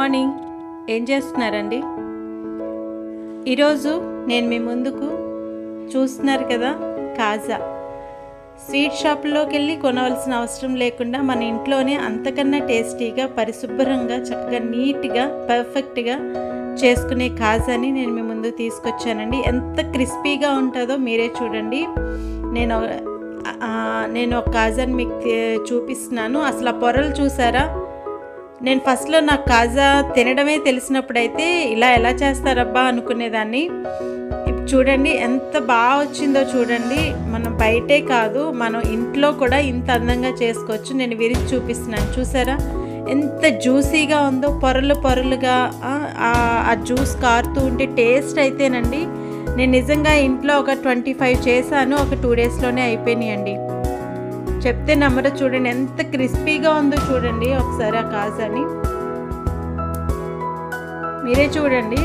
morning ఏం చేస్తున్నారండి ఈరోజు నేను మీ ముందుకు చూస్తున్నారు కదా కాజా స్వీట్ షాప్లోకి వెళ్ళి కొనవలసిన అవసరం లేకుండా మన ఇంట్లోనే అంతకన్నా టేస్టీగా పరిశుభ్రంగా చక్కగా నీట్గా పర్ఫెక్ట్గా చేసుకునే కాజాని నేను మీ ముందు తీసుకొచ్చానండి ఎంత క్రిస్పీగా ఉంటుందో మీరే చూడండి నేను ఆ, నేను ఒక కాజాని మీకు తే- చూపిస్తున్నాను అసలు ఆ పొరలు చూసారా నేను ఫస్ట్లో నాకు కాజా తినడమే తెలిసినప్పుడైతే ఇలా ఎలా చేస్తారబ్బా అనుకునేదాన్ని ఇప్పుడు చూడండి ఎంత బాగా వచ్చిందో చూడండి మనం బయటే కాదు మనం ఇంట్లో కూడా ఇంత అందంగా చేసుకోవచ్చు నేను విరిచి చూపిస్తున్నాను చూసారా ఎంత జ్యూసీగా ఉందో పొరలు పొరలుగా ఆ, ఆ- ఆ జ్యూస్ కారుతూ ఉంటే టేస్ట్ అయితేనండి నేను నిజంగా ఇంట్లో ఒక ట్వంటీ ఫైవ్ చేశాను ఒక టూ డేస్లోనే అయిపోయినాయండి చెప్తే నమ్మరు చూడండి ఎంత క్రిస్పీగా ఉందో చూడండి ఒకసారి ఆ కాజాని మీరే చూడండి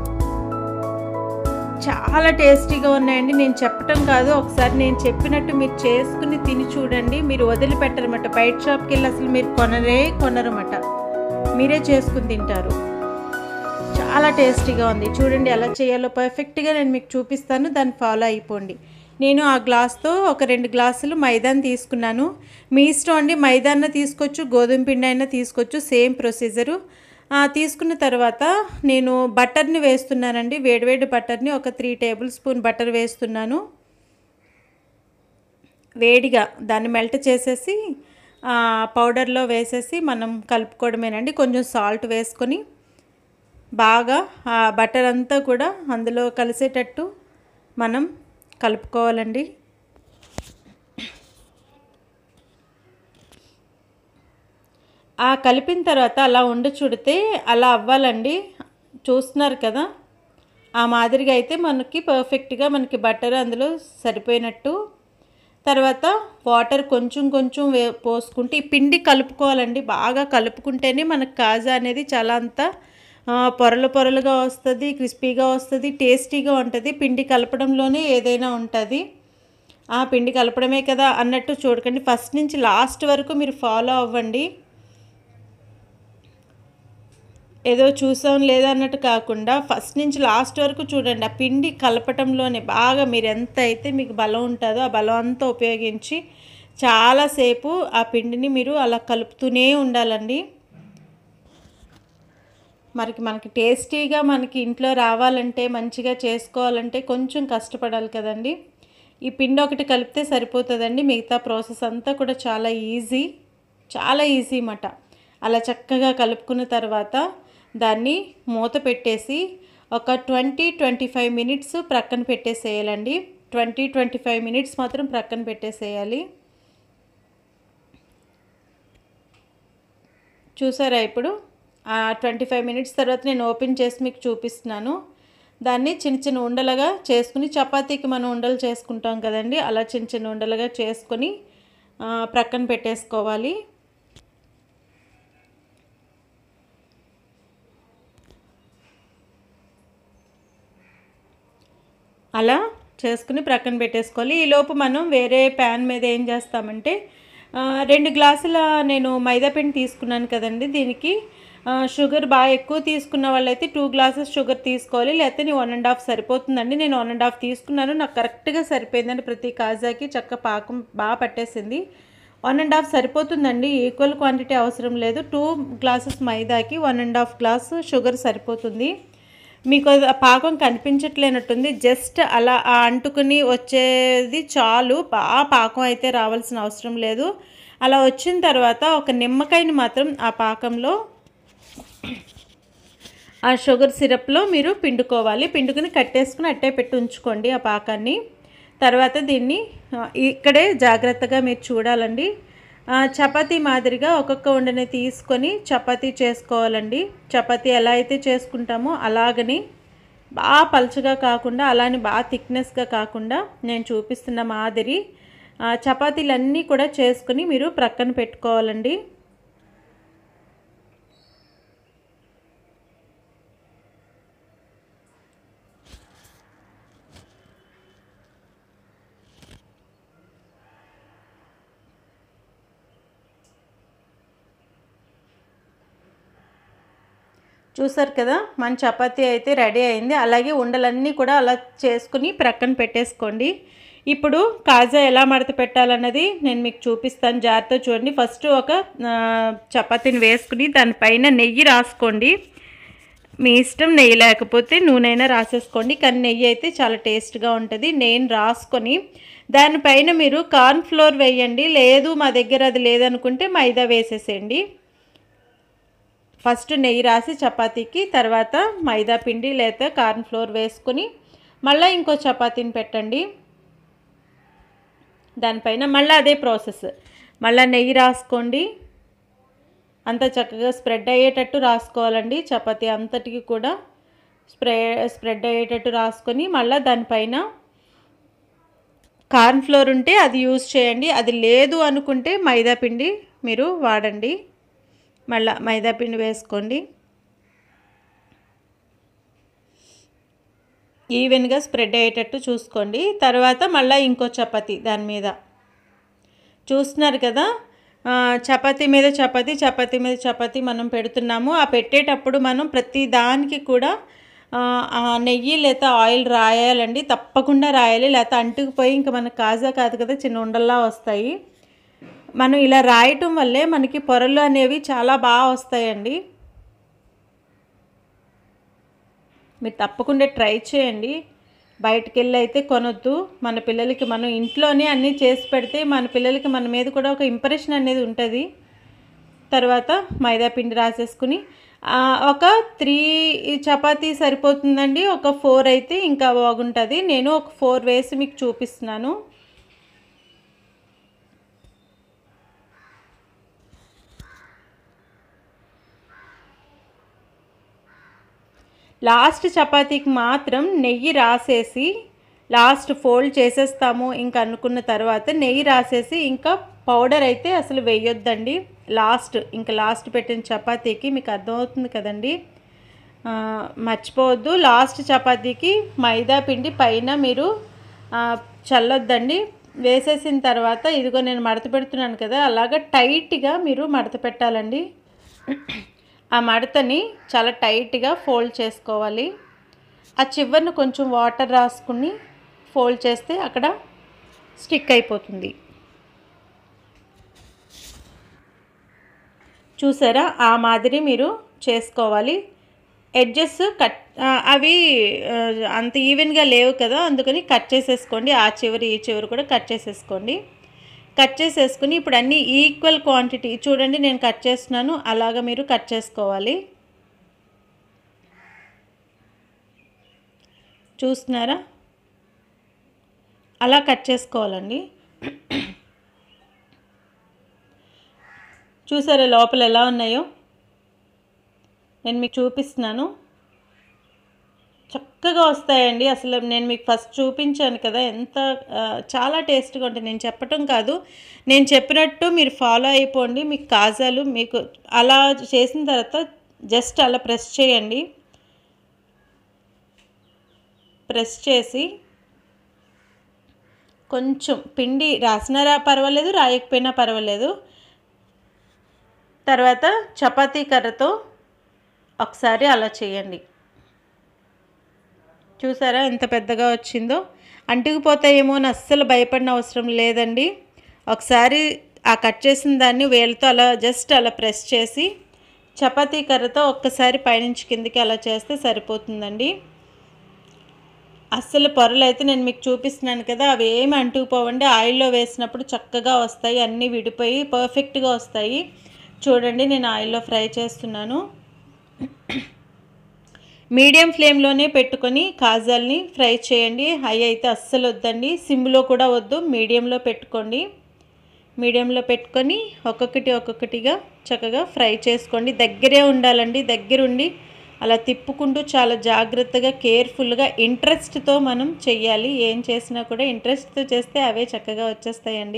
చాలా టేస్టీగా ఉన్నాయండి నేను చెప్పటం కాదు ఒకసారి నేను చెప్పినట్టు మీరు చేసుకుని తిని చూడండి మీరు వదిలిపెట్టరన్నమాట బయట షాప్కి వెళ్ళి అసలు మీరు కొనరే కొనరన్నమాట మీరే చేసుకుని తింటారు చాలా టేస్టీగా ఉంది చూడండి ఎలా చేయాలో పర్ఫెక్ట్గా నేను మీకు చూపిస్తాను దాన్ని ఫాలో అయిపోండి నేను ఆ గ్లాస్తో ఒక రెండు గ్లాసులు మైదాని తీసుకున్నాను మీ ఇష్టం అండి మైదాన్న తీసుకోవచ్చు గోధుమ పిండి అయినా తీసుకోవచ్చు సేమ్ ప్రొసీజరు ఆ, తీసుకున్న తర్వాత నేను బటర్ని వేస్తున్నానండి వేడివేడి బటర్ని ఒక త్రీ టేబుల్ స్పూన్ బటర్ వేస్తున్నాను వేడిగా దాన్ని మెల్ట్ చేసేసి ఆ, పౌడర్లో వేసేసి మనం కలుపుకోవడమేనండి కొంచెం సాల్ట్ వేసుకొని బాగా ఆ బటర్ అంతా కూడా అందులో కలిసేటట్టు మనం కలుపుకోవాలండి ఆ కలిపిన తర్వాత అలా ఉండి చూడితే అలా అవ్వాలండి చూస్తున్నారు కదా ఆ మాదిరిగా అయితే మనకి పర్ఫెక్ట్గా మనకి బటర్ అందులో సరిపోయినట్టు తర్వాత వాటర్ కొంచెం కొంచెం వే పోసుకుంటే ఈ పిండి కలుపుకోవాలండి బాగా కలుపుకుంటేనే మనకు కాజా అనేది చాలా అంతా ఆ, పొరలు పొరలుగా వస్తుంది క్రిస్పీగా వస్తుంది టేస్టీగా ఉంటుంది పిండి కలపడంలోనే ఏదైనా ఉంటుంది ఆ పిండి కలపడమే కదా అన్నట్టు చూడకండి ఫస్ట్ నుంచి లాస్ట్ వరకు మీరు ఫాలో అవ్వండి ఏదో చూసాం లేదా అన్నట్టు కాకుండా ఫస్ట్ నుంచి లాస్ట్ వరకు చూడండి ఆ పిండి కలపటంలోనే బాగా మీరు ఎంత అయితే మీకు బలం ఉంటుందో ఆ బలం అంతా ఉపయోగించి చాలాసేపు ఆ పిండిని మీరు అలా కలుపుతూనే ఉండాలండి మనకి మనకి టేస్టీగా మనకి ఇంట్లో రావాలంటే మంచిగా చేసుకోవాలంటే కొంచెం కష్టపడాలి కదండి ఈ పిండి ఒకటి కలిపితే సరిపోతుందండి మిగతా ప్రాసెస్ అంతా కూడా చాలా ఈజీ చాలా ఈజీ అన్నమాట అలా చక్కగా కలుపుకున్న తర్వాత దాన్ని మూత పెట్టేసి ఒక ట్వంటీ ట్వంటీ ఫైవ్ మినిట్స్ ప్రక్కన పెట్టేసేయాలండి ట్వంటీ ట్వంటీ ఫైవ్ మినిట్స్ మాత్రం ప్రక్కన పెట్టేసేయాలి చూసారా ఇప్పుడు ట్వంటీ ఫైవ్ మినిట్స్ తర్వాత నేను ఓపెన్ చేసి మీకు చూపిస్తున్నాను దాన్ని చిన్న చిన్న ఉండలుగా చేసుకుని చపాతీకి మనం ఉండలు చేసుకుంటాం కదండి అలా చిన్న చిన్న ఉండలుగా చేసుకొని ఆ, ప్రక్కన పెట్టేసుకోవాలి అలా చేసుకుని ప్రక్కన పెట్టేసుకోవాలి ఈలోపు మనం వేరే ప్యాన్ మీద ఏం చేస్తామంటే ఆ, రెండు గ్లాసుల నేను మైదా పిండి తీసుకున్నాను కదండి దీనికి ఆ, షుగర్ బాగా ఎక్కువ తీసుకున్న వాళ్ళైతే టూ గ్లాసెస్ షుగర్ తీసుకోవాలి లేకపోతే నేను వన్ అండ్ హాఫ్ సరిపోతుందండి నేను వన్ అండ్ హాఫ్ తీసుకున్నాను నాకు కరెక్ట్గా సరిపోయిందండి ప్రతి కాజాకి చక్క పాకం బాగా పట్టేసింది వన్ అండ్ హాఫ్ సరిపోతుందండి ఈక్వల్ క్వాంటిటీ అవసరం లేదు టూ గ్లాసెస్ మైదాకి one and half glass sugar సరిపోతుంది మీకు అది ఆ పాకం కనిపించట్లేనట్టుంది జస్ట్ అలా ఆ అంటుకుని వచ్చేది చాలు బాగా పాకం అయితే రావాల్సిన అవసరం లేదు అలా వచ్చిన తర్వాత ఒక నిమ్మకాయని మాత్రం ఆ పాకంలో ఆ షుగర్ సిరప్లో మీరు పిండుకోవాలి పిండుకుని కట్టేసుకుని అట్టే పెట్టి ఉంచుకోండి ఆ పాకాన్ని తర్వాత దీన్ని ఆ, ఇక్కడే జాగ్రత్తగా మీరు చూడాలండి ఆ, చపాతీ మాదిరిగా ఒక్కొక్క ఉండని తీసుకొని చపాతీ చేసుకోవాలండి చపాతీ ఎలా అయితే చేసుకుంటామో అలాగని బాగా పలుచగా కాకుండా అలానే బాగా థిక్నెస్గా కాకుండా నేను చూపిస్తున్న మాదిరి ఆ, చపాతీలన్నీ కూడా చేసుకొని మీరు ప్రక్కన పెట్టుకోవాలండి చూసారు కదా మన చపాతీ అయితే రెడీ అయింది అలాగే ఉండలన్నీ కూడా అలా చేసుకుని ప్రక్కన పెట్టేసుకోండి ఇప్పుడు కాజా ఎలా మడత పెట్టాలన్నది నేను మీకు చూపిస్తాను జాగ్రత్త చూడండి ఫస్ట్ ఒక ఆ, చపాతీని వేసుకుని దానిపైన నెయ్యి రాసుకోండి మీ ఇష్టం నెయ్యి లేకపోతే నూనెైనా రాసేసుకోండి కానీ నెయ్యి అయితే చాలా టేస్ట్గా ఉంటుంది నేను రాసుకొని దానిపైన మీరు కార్న్ ఫ్లోర్ వేయండి లేదు మా దగ్గర అది లేదనుకుంటే మైదా వేసేసేయండి ఫస్ట్ నెయ్యి రాసి చపాతీకి తర్వాత మైదా పిండి లేదా కార్న్ ఫ్లోర్ వేసుకొని మళ్ళీ ఇంకో చపాతీని పెట్టండి దానిపైన మళ్ళీ అదే ప్రాసెస్ మళ్ళీ నెయ్యి రాసుకోండి అంత చక్కగా స్ప్రెడ్ అయ్యేటట్టు రాసుకోవాలండి చపాతీ అంతటికి కూడా స్ప్రె స్ప్రెడ్ అయ్యేటట్టు రాసుకొని మళ్ళీ దానిపైన కార్న్ ఫ్లోర్ ఉంటే అది యూజ్ చేయండి అది లేదు అనుకుంటే మైదా పిండి మీరు వాడండి మళ్ళీ మైదా పిండి వేసుకోండి ఈవెన్గా స్ప్రెడ్ అయ్యేటట్టు చూసుకోండి తర్వాత మళ్ళీ ఇంకో చపాతీ దాని మీద చూస్తున్నారు కదా ఆ, చపాతీ మీద చపాతీ చపాతీ మీద చపాతీ మనం పెడుతున్నాము ఆ పెట్టేటప్పుడు మనం ప్రతి దానికి కూడా ఆ, ఆ నెయ్యి లేదా ఆయిల్ రాయాలండి తప్పకుండా రాయాలి లేకపోతే అంటుకుపోయి ఇంకా మనకు కాజా కాదు కదా చిన్న ఉండల్లా వస్తాయి మనం ఇలా రాయటం వల్లే మనకి పొరలు అనేవి చాలా బాగా వస్తాయండి మీరు తప్పకుండా ట్రై చేయండి బయటికి వెళ్ళి అయితే కొనొద్దు మన పిల్లలకి మనం ఇంట్లోనే అన్నీ చేసి పెడితే మన పిల్లలకి మన మీద కూడా ఒక ఇంప్రెషన్ అనేది ఉంటుంది తర్వాత మైదా పిండి రాసేసుకుని ఆ, ఒక త్రీ చపాతీ సరిపోతుందండి ఒక ఫోర్ అయితే ఇంకా బాగుంటుంది నేను ఒక ఫోర్ వేసి మీకు చూపిస్తున్నాను లాస్ట్ చపాతీకి మాత్రం నెయ్యి రాసేసి లాస్ట్ ఫోల్డ్ చేసేస్తాము ఇంకా అనుకున్న తర్వాత నెయ్యి రాసేసి ఇంకా పౌడర్ అయితే అసలు వేయొద్దండి లాస్ట్ ఇంకా లాస్ట్ పెట్టిన చపాతీకి మీకు అర్థమవుతుంది కదండి ఆ, మర్చిపోవద్దు లాస్ట్ చపాతీకి మైదా పిండి పైన మీరు ఆ, చల్లొద్దండి వేసేసిన తర్వాత ఇదిగో నేను మడత పెడుతున్నాను కదా అలాగ టైట్గా మీరు మడత పెట్టాలండి ఆ మడతని చాలా టైట్గా ఫోల్డ్ చేసుకోవాలి ఆ చివరిని కొంచెం వాటర్ రాసుకుని ఫోల్డ్ చేస్తే అక్కడ స్టిక్ అయిపోతుంది చూసారా ఆ మాదిరి మీరు చేసుకోవాలి ఎడ్జెస్ కట్ ఆ, అవి ఆ, అంత ఈవెన్గా లేవు కదా అందుకని కట్ చేసేసుకోండి ఆ చివరి ఈ చివరి కూడా కట్ చేసేసుకోండి కట్ చేసేసుకుని ఇప్పుడు అన్నీ ఈక్వల్ క్వాంటిటీ చూడండి నేను కట్ చేస్తున్నాను అలాగ మీరు కట్ చేసుకోవాలి చూస్తున్నారా అలా కట్ చేసుకోవాలండి చూసారా లోపల ఎలా ఉన్నాయో నేను మీకు చూపిస్తున్నాను చక్కగా వస్తాయండి అసలు నేను మీకు ఫస్ట్ చూపించాను కదా ఎంత ఆ, చాలా టేస్ట్గా ఉంటాయి నేను చెప్పటం కాదు నేను చెప్పినట్టు మీరు ఫాలో అయిపోండి మీకు కాజాలు మీకు అలా చేసిన తర్వాత జస్ట్ అలా ప్రెస్ చేయండి ప్రెస్ చేసి కొంచెం పిండి రాసినా రా పర్వాలేదు రాయకపోయినా పర్వాలేదు తర్వాత చపాతీ కర్రతో ఒకసారి అలా చేయండి చూసారా ఎంత పెద్దగా వచ్చిందో అంటుకుపోతాయేమో అని అస్సలు భయపడిన అవసరం లేదండి ఒకసారి ఆ కట్ చేసిన దాన్ని వేలతో అలా జస్ట్ అలా ప్రెస్ చేసి చపాతీ కర్రతో ఒక్కసారి పైనుంచి కిందికి అలా చేస్తే సరిపోతుందండి అస్సలు పొరలు అయితే నేను మీకు చూపిస్తున్నాను కదా అవి ఏమి అంటుకుపోవండి ఆయిల్లో వేసినప్పుడు చక్కగా వస్తాయి అన్నీ విడిపోయి పర్ఫెక్ట్గా వస్తాయి చూడండి నేను ఆయిల్లో ఫ్రై చేస్తున్నాను మీడియం ఫ్లేమ్లోనే పెట్టుకొని కాజాల్ని ఫ్రై చేయండి హై అయితే అస్సలు వద్దండి సిమ్లో కూడా వద్దు మీడియంలో పెట్టుకోండి మీడియంలో పెట్టుకొని ఒక్కొక్కటి ఒక్కొక్కటిగా చక్కగా ఫ్రై చేసుకోండి దగ్గరే ఉండాలండి దగ్గరుండి అలా తిప్పుకుంటూ చాలా జాగ్రత్తగా కేర్ఫుల్గా ఇంట్రెస్ట్తో మనం చెయ్యాలి ఏం చేసినా కూడా ఇంట్రెస్ట్తో చేస్తే అవే చక్కగా వచ్చేస్తాయండి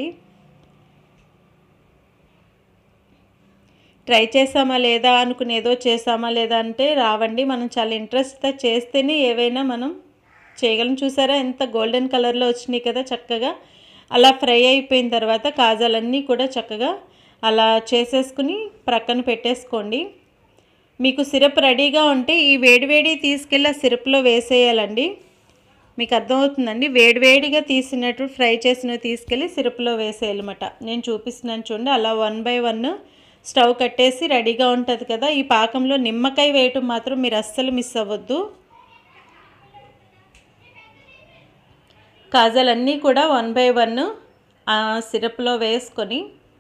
ట్రై చేసామా లేదా అనుకుని ఏదో చేసామా లేదా అంటే రావండి మనం చాలా ఇంట్రెస్ట్తో చేస్తేనే ఏవైనా మనం చేయగలం చూసారా ఎంత గోల్డెన్ కలర్లో వచ్చినాయి కదా చక్కగా అలా ఫ్రై అయిపోయిన తర్వాత కాజాలన్నీ కూడా చక్కగా అలా చేసేసుకుని ప్రక్కన పెట్టేసుకోండి మీకు సిరప్ రెడీగా ఉంటే ఈ వేడివేడి తీసుకెళ్ళి ఆ సిరప్లో వేసేయాలండి మీకు అర్థమవుతుందండి వేడివేడిగా తీసినట్టు ఫ్రై చేసినవి తీసుకెళ్ళి సిరప్లో వేసేయాలన్నమాట నేను చూపిస్తున్నాను చూడండి అలా వన్ బై వన్ స్టవ్ కట్టేసి రెడీగా ఉంటుంది కదా ఈ పాకంలో నిమ్మకాయ వేయటం మాత్రం మీరు అస్సలు మిస్ అవ్వద్దు కాజాలన్నీ కూడా వన్ బై వన్ ఆ సిరప్లో వేసుకొని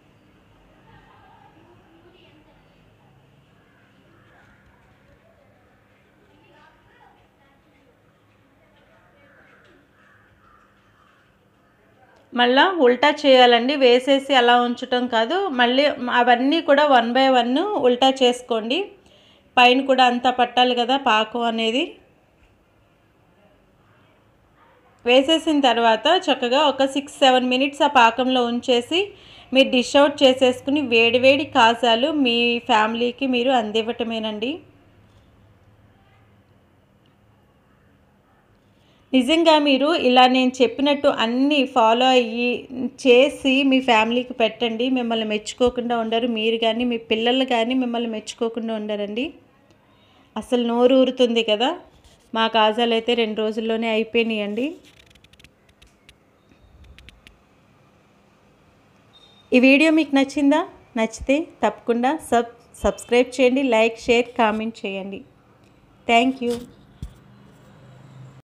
మళ్ళా ఉల్టా చేయాలండి వేసేసి అలా ఉంచటం కాదు మళ్ళీ అవన్నీ కూడా వన్ బై వన్ ఉల్టా చేసుకోండి పైన కూడా అంతా పట్టాలి కదా పాకం అనేది వేసేసిన తర్వాత చక్కగా ఒక సిక్స్ సెవెన్ మినిట్స్ ఆ పాకంలో ఉంచేసి మీరు డిష్ అవుట్ చేసేసుకుని వేడివేడి కాజాలు మీ ఫ్యామిలీకి మీరు అందివ్వటమేనండి నిజంగా మీరు ఇలా నేను చెప్పినట్టు అన్నీ ఫాలో అయ్యి చేసి మీ ఫ్యామిలీకి పెట్టండి మిమ్మల్ని మెచ్చుకోకుండా ఉండరు మీరు కానీ మీ పిల్లలు కానీ మిమ్మల్ని మెచ్చుకోకుండా ఉండరండి అసలు నోరు ఊరుతుంది కదా మా కాజాలు అయితే రెండు రోజుల్లోనే అయిపోయినాయండి ఈ వీడియో మీకు నచ్చిందా నచ్చితే తప్పకుండా సబ్ సబ్స్క్రైబ్ చేయండి లైక్ షేర్ కామెంట్ చేయండి థ్యాంక్ యూ